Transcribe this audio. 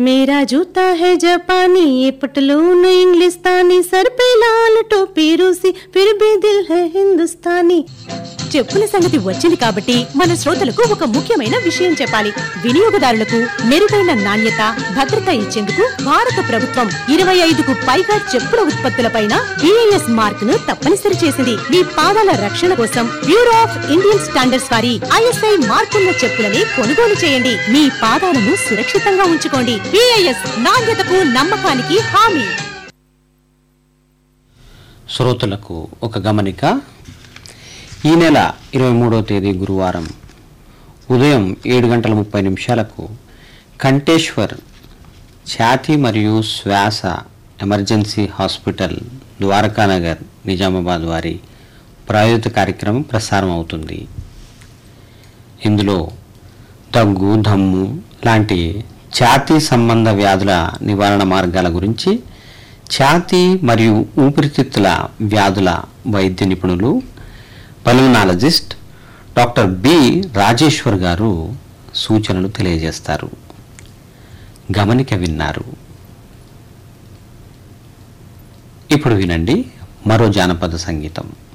मेरा जूता है जापानी ये पटलून इंग्लिस्तानी सर पे लाल टोपी रूसी फिर भी दिल है हिंदुस्तानी చెప్పుల సంగతి వచ్చింది కాబట్టి మన శ్రోతలకు ఒక ముఖ్యమైన విషయం చెప్పాలి వినియోగదారులకు మెరుగైన నాణ్యత భద్రత ఇచ్చేందుకు భారత ప్రభుత్వం ఇరవై ఐదుకు పైగా చెప్పుల ఉత్పత్తులపైన బిఐఎస్ మార్క్ ను తప్పనిసరి చేసింది మీ పాదాల రక్షణ కోసం బ్యూరో ఆఫ్ ఇండియన్ స్టాండర్డ్స్ వారి ఐఎస్ఐ మార్కున్న చెప్పులని కొనుగోలు చేయండి మీ పాదాలను సురక్షితంగా ఉంచుకోండి బిఐఎస్ నాణ్యతకు నమ్మకానికి హామీ శ్రోతలకు ఒక గమనిక ఈ నెల ఇరవై మూడవ తేదీ గురువారం ఉదయం ఏడు గంటల ముప్పై నిమిషాలకు కంటేశ్వర్ ఛాతీ మరియు శ్వాస ఎమర్జెన్సీ హాస్పిటల్ ద్వారకానగర్ నిజామాబాద్ వారి ప్రాయోజిత కార్యక్రమం ప్రసారం అవుతుంది ఇందులో దగ్గు దమ్ము లాంటి ఛాతీ సంబంధ వ్యాధుల నివారణ మార్గాల గురించి ఛాతీ మరియు ఊపిరితిత్తుల వ్యాధుల వైద్య నిపుణులు పల్మనాలజిస్ట్ డాక్టర్ బి రాజేశ్వర్ గారు సూచనలు తెలియజేస్తారు గమనిక విన్నారు ఇప్పుడు వినండి మరో జానపద సంగీతం